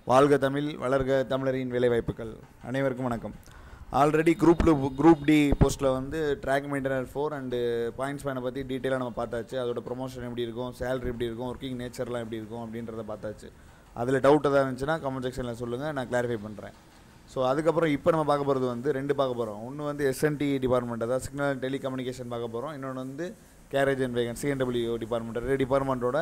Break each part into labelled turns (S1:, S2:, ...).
S1: வாழ்க தமிழ் வளர்க தமிழரின் வேலைவாய்ப்புகள் அனைவருக்கும் வணக்கம் ஆல்ரெடி குரூப் குரூப் டி போஸ்ட்டில் வந்து ட்ராக் மெயின்டனர் ஃபோர் அண்டு பாயிண்ட்ஸ் பேனை பற்றி டீட்டெயிலாக நம்ம பார்த்தாச்சு அதோட ப்ரொமோஷன் எப்படி இருக்கும் சேலரி எப்படி இருக்கும் ஒர்க்கிங் நேச்சர்லாம் எப்படி இருக்கும் அப்படின்றத பார்த்தாச்சு அதில் டவுட் எதாவது இருந்துச்சுன்னா கமெண்ட் செக்ஷனில் சொல்லுங்கள் நான் கிளாரிஃபை பண்ணுறேன் ஸோ அதுக்கப்புறம் இப்போ நம்ம பார்க்க போகிறது வந்து ரெண்டு பார்க்க போகிறோம் ஒன்று வந்து எஸ்என்டி டிபார்ட்மெண்ட் அதாவது சிக்னல் அண்ட் டெலிகம்யூனிகேஷன் பார்க்க போகிறோம் இன்னொன்று வந்து carriage and wagon C and W department ரெண்டு டிபார்ட்மெண்ட்டோட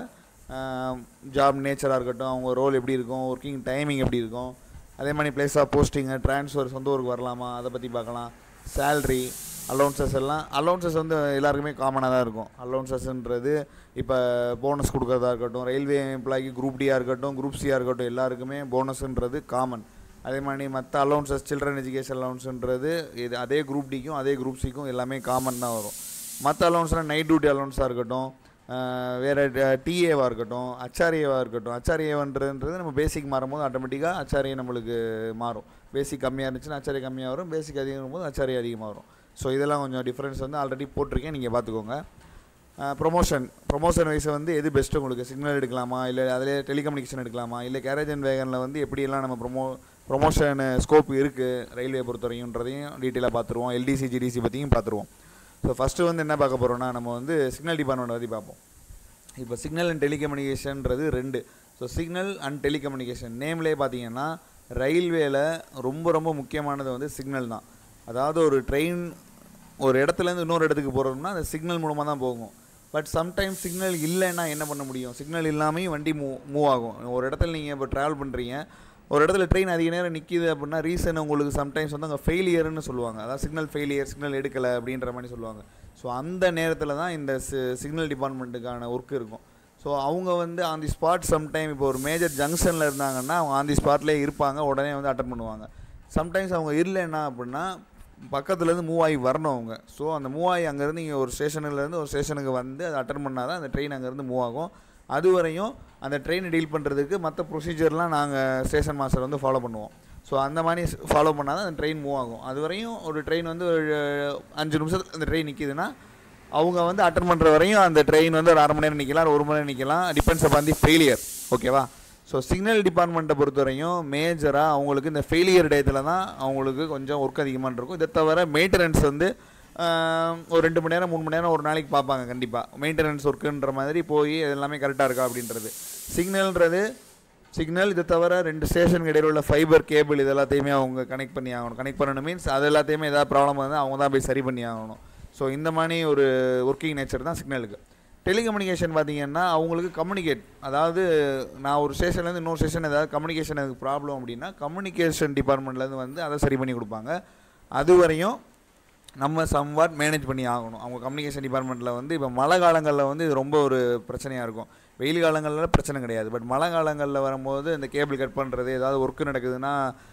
S1: ஜாப் நேச்சராக இருக்கட்டும் அவங்க ரோல் எப்படி இருக்கும் ஒர்க்கிங் டைமிங் எப்படி இருக்கும் அதே மாதிரி பிளேஸ் ஆஃப் போஸ்டிங்கு ட்ரான்ஸ்ஃபர் சொந்த ஊருக்கு வரலாமா அதை பற்றி பார்க்கலாம் சேல்ரி அலௌன்சஸ் எல்லாம் அலௌன்சஸ் வந்து எல்லாருக்குமே காமனாக தான் இருக்கும் அலௌன்சஸ்ன்றது இப்போ போனஸ் கொடுக்கறதா இருக்கட்டும் ரயில்வே எம்ப்ளாய்க்கு குரூப் டியாக இருக்கட்டும் குரூப் சியாக இருக்கட்டும் எல்லாருக்குமே போனஸ்ன்றது காமன் அதே மாதிரி மற்ற அலௌன்சஸ் சில்ட்ரன் எஜுகேஷன் அலௌன்ஸுன்றது இது அதே குரூப் டிக்கும் அதே குரூப் சிக்கும் எல்லாமே காமன் தான் வரும் மற்ற அலௌன்ஸ்னால் நைட் டியூட்டி அலௌன்ஸாக இருக்கட்டும் ஆஹ் வேறு டிஏவாக இருக்கட்டும் அச்சாரியவாக இருக்கட்டும் அச்சாரியவன்றது நம்ம பேசிக் மாறும்போது ஆட்டோமேட்டிக்காக அச்சாரியை நம்மளுக்கு மாறும் பேசிக் கம்மியாக இருந்துச்சுன்னா அச்சாரிய கம்மியாக வரும் பேசிக் அதிகம் போது அச்சாரிய அதிகமாக வரும் ஸோ இதெல்லாம் கொஞ்சம் டிஃப்ரென்ஸ் வந்து ஆல்ரெடி போட்டிருக்கேன் நீங்கள் பார்த்துக்கோங்க ப்ரொமோஷன் ப்ரொமோஷன் வைஸ் வந்து எது பெஸ்ட்டு உங்களுக்கு சிக்னல் எடுக்கலாமா இல்லை அதிலே டெலிகம்யூனிகேஷன் எடுக்கலாமா இல்லை கேரேஜ் அண்ட் வேகனில் வந்து எப்படியெல்லாம் நம்ம ப்ரொமோ ப்ரொமோஷன் ஸ்கோப் இருக்குது ரயில்வே பொறுத்தவரையும்ன்றதையும் டீட்டெயிலாக பார்த்துருவோம் எல்டிசி ஜிடிசி பற்றியும் பார்த்துருவோம் ஸோ ஃபஸ்ட்டு வந்து என்ன பார்க்க போகிறோம்னா நம்ம வந்து சிக்னல் டிபார்ட்மெண்ட் பற்றி பார்ப்போம் இப்போ சிக்னல் அண்ட் டெலிகம்யூனிகேஷன்ன்றது ரெண்டு ஸோ சிக்னல் அண்ட் டெலிகம்யூனிகேஷன் நேம்லேயே பார்த்தீங்கன்னா ரயில்வேல ரொம்ப ரொம்ப முக்கியமானது வந்து சிக்னல் தான் அதாவது ஒரு ட்ரெயின் ஒரு இடத்துலேருந்து இன்னொரு இடத்துக்கு போகிறோம்னா அந்த சிக்னல் மூலமாக தான் போகும் பட் சம்டைம்ஸ் சிக்னல் இல்லைன்னா என்ன பண்ண முடியும் சிக்னல் இல்லாமையும் வண்டி மூவ் மூவ் ஆகும் ஒரு இடத்துல நீங்கள் இப்போ ட்ராவல் பண்ணுறீங்க ஒரு இடத்துல ட்ரெயின் அதிக நேரம் நிற்கிது அப்படின்னா ரீசன் உங்களுக்கு சம்டைம்ஸ் வந்து அங்கே ஃபெயிலியர்னு சொல்லுவாங்க அதாவது சிக்னல் ஃபெயிலியர் சிக்னல் எடுக்கலை அப்படின்ற மாதிரி சொல்லுவாங்க ஸோ அந்த நேரத்தில் தான் இந்த சிக்னல் டிபார்ட்மெண்ட்டுக்கான ஒர்க் இருக்கும் ஸோ அவங்க வந்து ஆன் தி ஸ்பாட் சம்டைம் இப்போ ஒரு மேஜர் ஜங்ஷனில் இருந்தாங்கன்னா அவங்க ஆன் தி ஸ்பாட்லேயே இருப்பாங்க உடனே வந்து அட்டன் பண்ணுவாங்க சம்டைம்ஸ் அவங்க இல்லைன்னா அப்படின்னா பக்கத்துலேருந்து மூவ் ஆகி வரணும் அவங்க ஸோ அந்த மூவ் ஆகி அங்கேருந்து இங்கே ஒரு ஸ்டேஷன்லேருந்து ஒரு ஸ்டேஷனுக்கு வந்து அதை அட்டன் பண்ணால் தான் அந்த ட்ரெயின் அங்கேருந்து மூவ் ஆகும் அது வரையும் அந்த ட்ரெயினை டீல் பண்ணுறதுக்கு மற்ற ப்ரொசீஜர்லாம் நாங்கள் ஸ்டேஷன் மாஸ்டர் வந்து ஃபாலோ பண்ணுவோம் ஸோ அந்த மாதிரி ஃபாலோ பண்ணால் தான் அந்த ட்ரெயின் மூவ் ஆகும் அது வரையும் ஒரு ட்ரெயின் வந்து ஒரு அஞ்சு நிமிஷத்தில் அந்த ட்ரெயின் நிற்கிதுன்னா அவங்க வந்து அட்டன் பண்ணுற வரையும் அந்த ட்ரெயின் வந்து ஒரு அரை மணி நேரம் நிற்கலாம் ஒரு மணி நேரம் நிற்கலாம் டிபெண்ட்ஸ் அப்பான் தி ஃபெயிலியர் ஓகேவா ஸோ சிக்னல் டிபார்ட்மெண்ட்டை பொறுத்தவரையும் மேஜராக அவங்களுக்கு இந்த ஃபெயிலியர் டயத்தில் தான் அவங்களுக்கு கொஞ்சம் ஒர்க் அதிகமாக இருக்கும் இதை தவிர மெயின்டெனன்ஸ் வந்து ஆஹ், ஒரு ரெண்டு மணி நேரம் மூணு மணி நேரம் ஒரு நாளைக்கு பார்ப்பாங்க கண்டிப்பாக மெயின்டெனன்ஸ் ஒர்க்குன்ற மாதிரி போய் இது எல்லாமே கரெக்டாக இருக்கா அப்படின்றது சிக்னல்ன்றது சிக்னல் இதை தவிர ரெண்டு ஸ்டேஷனுக்கு இடையில உள்ள ஃபைபர் கேபிள் இது எல்லாத்தையுமே அவங்க கனெக்ட் பண்ணி ஆகணும் கனெக்ட் பண்ணணும் மீன்ஸ் அது எல்லாத்தையுமே ஏதாவது ப்ராப்ளம் வந்து அவங்க தான் போய் சரி பண்ணி ஆகணும் ஸோ இந்த மாதிரி ஒரு ஒர்க்கிங் நேச்சர் தான் சிக்னலுக்கு டெலிகம்யூனிகேஷன் பார்த்தீங்கன்னா அவங்களுக்கு கம்யூனிகேட் அதாவது நான் ஒரு ஸ்டேஷன்லேருந்து இன்னொரு ஸ்டேஷன் ஏதாவது கம்யூனிகேஷன் எனக்கு ப்ராப்ளம் அப்படின்னா கம்யூனிகேஷன் டிபார்ட்மெண்ட்லேருந்து வந்து அதை சரி பண்ணி கொடுப்பாங்க அது வரையும் நம்ம சம்வாட் மேனேஜ் பண்ணி ஆகணும் அவங்க கம்யூனிகேஷன் டிபார்ட்மெண்ட்டில் வந்து இப்போ மழை காலங்களில் வந்து இது ரொம்ப ஒரு பிரச்சனையாக இருக்கும் வெயில் காலங்களில் பிரச்சனை கிடையாது பட் மழை காலங்களில் வரும்போது இந்த கேபிள் கட் பண்ணுறது ஏதாவது ஒர்க்கு நடக்குதுன்னா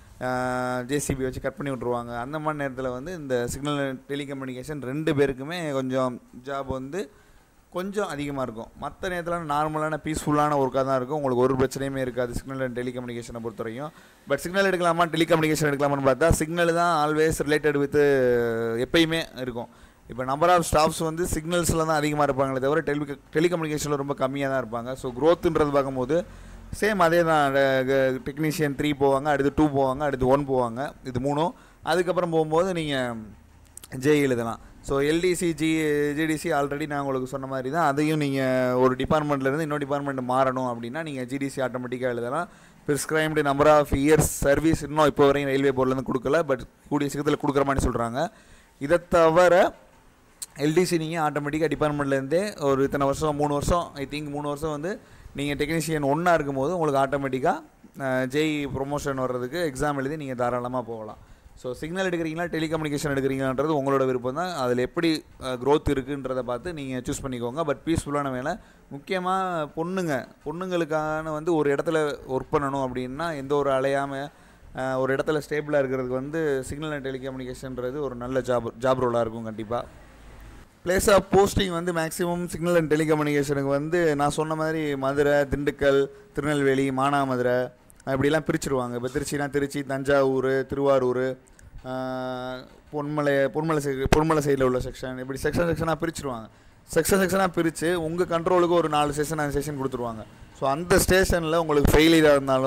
S1: ஜேசிபி வச்சு கட் பண்ணி விட்ருவாங்க அந்த மாதிரி நேரத்தில் வந்து இந்த சிக்னல் டெலிகம்யூனிகேஷன் ரெண்டு பேருக்குமே கொஞ்சம் ஜாப் வந்து கொஞ்சம் அதிகமாக இருக்கும் மற்ற நேரத்தில் நார்மலான பீஸ்ஃபுல்லான ஒர்க்காக தான் இருக்கும் உங்களுக்கு ஒரு பிரச்சனையுமே இருக்காது சிக்னல் அண்ட் டெலிகம்யூனிகேஷனை பொறுத்த வரைக்கும் பட் சிக்னல் எடுக்கலாமா டெலிகம்யூனிகேஷன் எடுக்கலாமான்னு பார்த்தா சிக்னல் தான் ஆல்வேஸ் ரிலேட்டட் வித் எப்பயுமே இருக்கும் இப்போ நம்பர் ஆஃப் ஸ்டாஃப்ஸ் வந்து சிக்னல்ஸில் தான் அதிகமாக இருப்பாங்களே தவிர டெலி டெலிகம்யூனிகேஷனில் ரொம்ப கம்மியாக தான் இருப்பாங்க ஸோ க்ரோத்துன்றது பார்க்கும்போது சேம் அதே தான் டெக்னீஷியன் த்ரீ போவாங்க அடுத்து டூ போவாங்க அடுத்து ஒன் போவாங்க இது மூணும் அதுக்கப்புறம் போகும்போது நீங்கள் ஜே எழுதலாம் so LDC G GDC already நான் உங்களுக்கு சொன்ன மாதிரி தான் அதையும் நீங்கள் ஒரு டிபார்ட்மெண்ட்லேருந்து இன்னொரு டிபார்ட்மெண்ட் மாறணும் அப்படின்னா நீங்கள் ஜிடிசி ஆட்டோமேட்டிக்காக எழுதலாம் prescribed number of years service இன்னும் இப்போ வரையும் ரயில்வே போர்ட்லேருந்து கொடுக்கல பட் கூடிய சீக்கிரத்தில் கொடுக்குற மாதிரி சொல்கிறாங்க இதை தவிர எல்டிசி நீங்கள் ஆட்டோமேட்டிக்காக டிபார்ட்மெண்ட்லேருந்தே ஒரு இத்தனை வருஷம் மூணு வருஷம் ஐ திங்க் மூணு வருஷம் வந்து நீங்கள் டெக்னீஷியன் ஒன்றா இருக்கும்போது உங்களுக்கு ஆட்டோமேட்டிக்காக ஜெய் ப்ரொமோஷன் வர்றதுக்கு எக்ஸாம் எழுதி நீங்கள் தாராளமாக போகலாம் ஸோ சிக்னல் எடுக்கிறீங்களா டெலிகம்யூனிகேஷன் எடுக்கிறீங்களான்றது உங்களோட விருப்பம் தான் அதில் எப்படி க்ரோத் இருக்குன்றதை பார்த்து நீங்கள் சூஸ் பண்ணிக்கோங்க பட் பீஸ்ஃபுல்லான வேலை முக்கியமாக பொண்ணுங்க பொண்ணுங்களுக்கான வந்து ஒரு இடத்துல ஒர்க் பண்ணணும் அப்படின்னா எந்த ஒரு அலையாமல் அஹ், ஒரு இடத்துல ஸ்டேபிளாக இருக்கிறதுக்கு வந்து சிக்னல் அண்ட் டெலிகம்யூனிகேஷன்றது ஒரு நல்ல ஜாப் ஜாப் ரோலாக இருக்கும் கண்டிப்பாக பிளேஸ் ஆஃப் போஸ்டிங் வந்து மேக்ஸிமம் சிக்னல் அண்ட் டெலிகம்யூனிகேஷனுக்கு வந்து நான் சொன்ன மாதிரி மதுரை திண்டுக்கல் திருநெல்வேலி மானாமதுரை இப்படிலாம் பிரிச்சிருவாங்க இப்போ திருச்சினா திருச்சி தஞ்சாவூர் திருவாரூர் ஆஹ், பொன்மலை பொன்மலை சைடு பொன்மலை சைடில் உள்ள செக்ஷன் இப்படி செக்ஷன் செக்ஷனாக பிரிச்சிருவாங்க செக்ஷன் செக்ஷனாக பிரித்து உங்கள் கண்ட்ரோலுக்கு ஒரு நாலு ஸ்டேஷன் அஞ்சு ஸ்டேஷன் கொடுத்துருவாங்க ஸோ அந்த ஸ்டேஷனில் உங்களுக்கு ஃபெயிலியராக இருந்தாலும்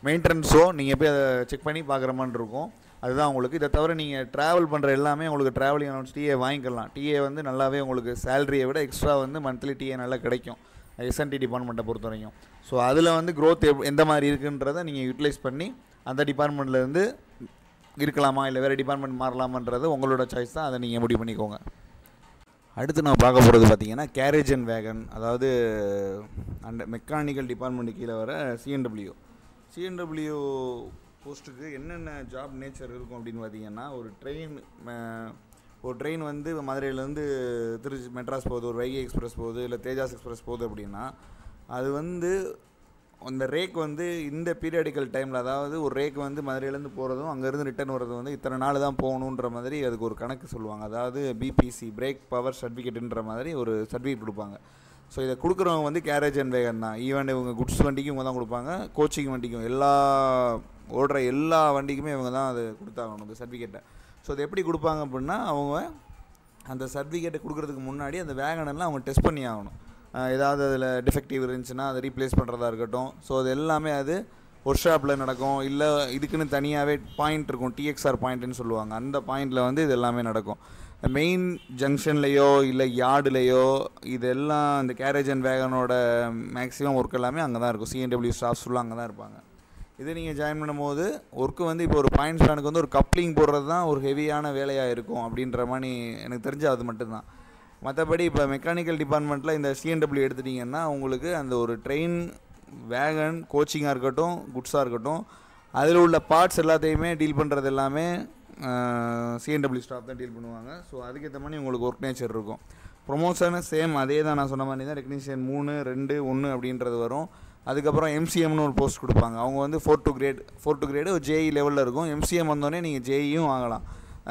S1: மெயின்டெனன்ஸோ நீங்கள் போய் அதை செக் பண்ணி பார்க்குற மாதிரி இருக்கும் அதுதான் உங்களுக்கு இதை தவிர நீங்கள் ட்ராவல் பண்ணுற எல்லாமே உங்களுக்கு ட்ராவலிங் அலௌன்ஸ் டிஏ வாங்கிக்கலாம் டிஏ வந்து நல்லாவே உங்களுக்கு சேலரியை விட எக்ஸ்ட்ரா வந்து மந்த்லி டிஏ நல்லா கிடைக்கும் எஸ்என்டி டிபார்ட்மெண்ட்டை பொறுத்த வரைக்கும் ஸோ அதில் வந்து க்ரோத் எந்த மாதிரி இருக்குன்றதை நீங்கள் யூட்டிலைஸ் பண்ணி அந்த டிபார்ட்மெண்ட்லேருந்து இருக்கலாமா இல்லை வேறு டிபார்ட்மெண்ட் மாறலாமான்றது உங்களோட சாய்ஸ் தான் அதை நீங்கள் முடிவு பண்ணிக்கோங்க அடுத்து நான் பார்க்க போகிறது பார்த்தீங்கன்னா கேரேஜ் அண்ட் வேகன் அதாவது அந்த மெக்கானிக்கல் டிபார்ட்மெண்ட் கீழே வர சிஎன்டபிள்யூ சிஎன்டபிள்யூ போஸ்ட்டுக்கு என்னென்ன ஜாப் நேச்சர் இருக்கும் அப்படின்னு பார்த்தீங்கன்னா ஒரு ட்ரெயின் ஒரு ட்ரெயின் வந்து மதுரையிலேருந்து திருச்சி மெட்ராஸ் போகுது ஒரு வைகை எக்ஸ்பிரஸ் போகுது இல்லை தேஜாஸ் எக்ஸ்பிரஸ் போகுது அப்படின்னா அது வந்து அந்த ரேக் வந்து இந்த பீரியாடிக்கல் டைமில் அதாவது ஒரு ரேக் வந்து மதுரையிலேருந்து போகிறதும் அங்கேருந்து ரிட்டர்ன் வர்றது வந்து இத்தனை நாள் தான் போகணுன்ற மாதிரி அதுக்கு ஒரு கணக்கு சொல்லுவாங்க அதாவது பிபிசி பிரேக் பவர் சர்டிஃபிகேட்டுன்ற மாதிரி ஒரு சர்டிஃபிகேட் கொடுப்பாங்க ஸோ இதை கொடுக்குறவங்க வந்து கேரேஜ் அண்ட் வேகன் தான் ஈவன் இவங்க குட்ஸ் வண்டிக்கும் இவங்க தான் கொடுப்பாங்க கோச்சிங் வண்டிக்கும் எல்லா ஓடுற எல்லா வண்டிக்குமே இவங்க தான் அது கொடுத்தாகணும் இந்த சர்டிஃபிகேட்டை ஸோ அது எப்படி கொடுப்பாங்க அப்படின்னா அவங்க அந்த சர்டிஃபிகேட்டை கொடுக்குறதுக்கு முன்னாடி அந்த வேகனெல்லாம் அவங்க டெஸ்ட் பண்ணி ஆகணும் ஏதாவது அதில் டிஃபெக்டிவ் இருந்துச்சுன்னா அதை ரீப்ளேஸ் பண்ணுறதா இருக்கட்டும் ஸோ அது எல்லாமே அது ஒர்க் ஷாப்பில் நடக்கும் இல்லை இதுக்குன்னு தனியாகவே பாயிண்ட் இருக்கும் டிஎக்ஸ்ஆர் பாயிண்ட்டுன்னு சொல்லுவாங்க அந்த பாயிண்டில் வந்து இது எல்லாமே நடக்கும் மெயின் ஜங்ஷன்லேயோ இல்லை யார்டுலேயோ இதெல்லாம் இந்த கேரேஜ் அண்ட் வேகனோட மேக்ஸிமம் ஒர்க் எல்லாமே அங்கே தான் இருக்கும் சிஎன்டபிள்யூ ஸ்டாஃப்ஸ் ஃபுல்லாக அங்கே தான் இருப்பாங்க இது நீங்கள் ஜாயின் பண்ணும்போது ஒர்க்கு வந்து இப்போ ஒரு பாயிண்ட் ஸ்டாண்டுக்கு வந்து ஒரு கப்ளிங் போடுறது தான் ஒரு ஹெவியான வேலையாக இருக்கும் அப்படின்ற மாதிரி எனக்கு தெரிஞ்ச அது மட்டும்தான் மற்றபடி இப்போ மெக்கானிக்கல் டிபார்ட்மெண்ட்டில் இந்த சிஎன்டபிள்யூ எடுத்துட்டிங்கன்னா உங்களுக்கு அந்த ஒரு ட்ரெயின் வேகன் கோச்சிங்காக இருக்கட்டும் குட்ஸாக இருக்கட்டும் அதில் உள்ள பார்ட்ஸ் எல்லாத்தையுமே டீல் பண்ணுறது எல்லாமே சிஎன்டபிள்யூ ஸ்டாஃப் தான் டீல் பண்ணுவாங்க ஸோ அதுக்கேற்ற மாதிரி உங்களுக்கு ஒர்க் நேச்சர் இருக்கும் ப்ரொமோஷனு சேம் அதே தான் நான் சொன்ன மாதிரி தான் டெக்னீஷியன் மூணு ரெண்டு ஒன்று அப்படின்றது வரும் அதுக்கப்புறம் எம்சிஎம்னு ஒரு போஸ்ட் கொடுப்பாங்க அவங்க வந்து four to grade four to grade ஒரு ஜேஇ லெவலில் இருக்கும் எம்சிஎம் வந்தோடனே நீங்கள் ஜேஇயும் ஆகலாம்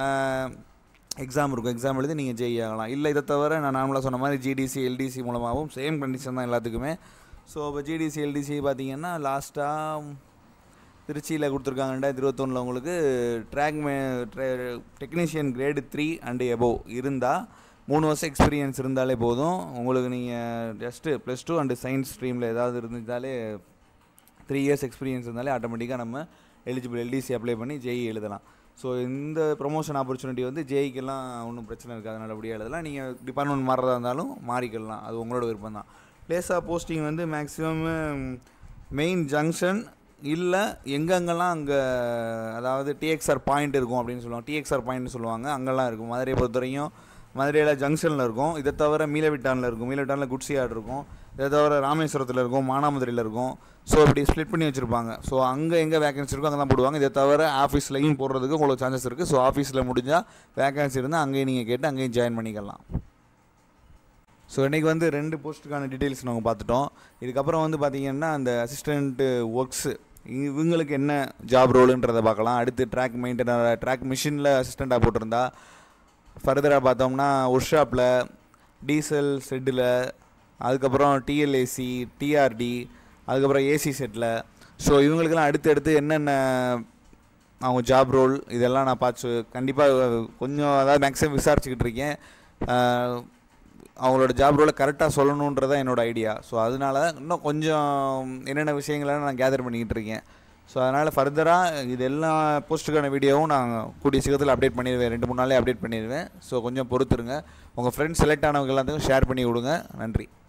S1: எக்ஸாம் இருக்கும் எக்ஸாம் எழுதி நீங்கள் ஜெய் ஆகலாம் இல்லை இதை தவிர நான் நார்மலாக சொன்ன மாதிரி ஜிடிசி எல்டிசி மூலமாகவும் சேம் கண்டிஷன் தான் எல்லாத்துக்குமே ஸோ இப்போ ஜிடிசி எல்டிசி பார்த்தீங்கன்னா லாஸ்ட்டாக திருச்சியில் கொடுத்துருக்காங்க ரெண்டாயிரத்தி இருபத்தொன்னில் உங்களுக்கு trackman technician grade three and above இருந்தால் மூணு வருஷம் எக்ஸ்பீரியன்ஸ் இருந்தாலே போதும் உங்களுக்கு நீங்கள் just plus two and science ஸ்ட்ரீமில் ஏதாவது இருந்துட்டாலே த்ரீ இயர்ஸ் எக்ஸ்பீரியன்ஸ் இருந்தாலே ஆட்டோமேட்டிக்காக நம்ம எலிஜிபிள் எல்டிசி அப்ளை பண்ணி ஜெய் எழுதலாம் ஸோ இந்த ப்ரொமோஷன் ஆப்பர்ச்சுனிட்டி வந்து ஜேஇக்கெல்லாம் ஒன்றும் பிரச்சனை இருக்காது நல்லபடியாக எழுதலாம் நீங்கள் டிபார்ட்மெண்ட் மாறுறதா இருந்தாலும் மாறிக்கலாம் அது உங்களோட விருப்பம் தான் பிளேஸ் ஆஃப் போஸ்டிங் வந்து மேக்ஸிமம் மெயின் ஜங்ஷன் இல்லை எங்கெங்கெல்லாம் அங்கே அதாவது டிஎக்ஸ்ஆர் பாயிண்ட் இருக்கும் அப்படின்னு சொல்லுவாங்க டிஎக்ஸ்ஆர் பாயிண்ட் சொல்லுவாங்க அங்கெல்லாம் இருக்கும் மதுரையை பொறுத்த வரைக்கும் மதுரையில் ஜங்ஷனில் இருக்கும் இதை தவிர மீலவிட்டானில் இருக்கும் மீலவிட்டானில் குட்சி யார்டு இருக்கும் இதை தவிர ராமேஸ்வரத்தில் இருக்கும் மானாமதுரையில் இருக்கும் ஸோ இப்படி ஸ்ப்ளிட் பண்ணி வச்சுருப்பாங்க ஸோ அங்கே எங்கே வேகன்சி இருக்கோ அங்கே தான் போடுவாங்க இதை தவிர ஆஃபீஸ்லையும் போடுறதுக்கு உங்களுக்கு சான்சஸ் இருக்குது ஸோ ஆஃபீஸில் முடிஞ்சால் வேகன்சி இருந்தால் அங்கேயும் நீங்கள் கேட்டு அங்கேயும் ஜாயின் பண்ணிக்கலாம் ஸோ இன்றைக்கி வந்து ரெண்டு போஸ்ட்டுக்கான டீட்டெயில்ஸ் நாங்கள் பார்த்துட்டோம் இதுக்கப்புறம் வந்து பார்த்திங்கன்னா அந்த அசிஸ்டண்ட்டு ஒர்க்ஸு இவங்களுக்கு என்ன ஜாப் ரோலுன்றதை பார்க்கலாம் அடுத்து ட்ராக் மெயின்டெனர் ட்ராக் மிஷினில் அசிஸ்டண்ட்டாக போட்டிருந்தா ஃபர்தராக பார்த்தோம்னா ஒர்க் ஷாப்பில் டீசல் செட்டில் அதுக்கப்புறம் டிஎல்ஏசி டிஆர்டி அதுக்கப்புறம் ஏசி செட்டில் ஸோ இவங்களுக்கெல்லாம் அடுத்து அடுத்து என்னென்ன அவங்க ஜாப் ரோல் இதெல்லாம் நான் பார்த்து கண்டிப்பாக கொஞ்சம் அதாவது மேக்ஸிமம் விசாரிச்சுக்கிட்டு இருக்கேன் அவங்களோட ஜாப் ரோலை கரெக்டாக சொல்லணுன்றதான் என்னோடய ஐடியா ஸோ அதனால இன்னும் கொஞ்சம் என்னென்ன விஷயங்களை நான் கேதர் பண்ணிக்கிட்டு இருக்கேன் ஸோ அதனால் ஃபர்தராக இது எல்லா போஸ்ட்டுக்கான வீடியோவும் நான் கூடிய சீக்கிரத்தில் அப்டேட் பண்ணிடுவேன் ரெண்டு மூணு நாளே அப்டேட் பண்ணிடுவேன் ஸோ கொஞ்சம் பொறுத்துருங்க உங்கள் ஃப்ரெண்ட்ஸ் செலக்ட் ஆனவங்க எல்லாத்துக்கும் ஷேர் பண்ணி விடுங்க நன்றி